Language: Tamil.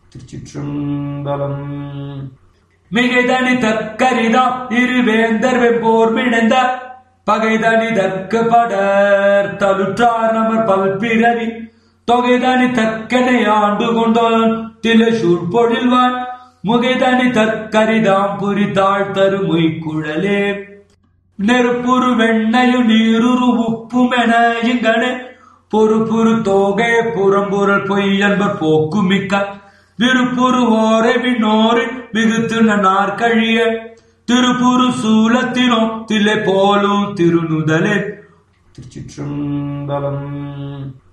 திருச்சிற்றம்பலம் மிகைதனி தற்கரிதா இருவேந்தர் வெம்போர் மிணைந்த பகைதனி தற்க படர் தலுற்றார் நமர் பல்பிறவி தொகைதனி தற்கனை ஆண்டு கொண்டோன் தில சூழ்பொழில்வான் முகைதனி தற்கரிதாம் புரித்தாள் தரு மொய்க்குழலே நெருப்புரு வெண்ணையு நீருரு உப்புமென இங்கனே பொறு புரு தோகை புறம்புரல் பொய் என்பர் போக்கு மிக்க விருப்புரு ஓரை விண்ணோரை மிகுத்து நாற்கழிய திருப்புரு சூலத்தினோ தில்லை போலும் திருநுதலே திருச்சிற்றம்பலம்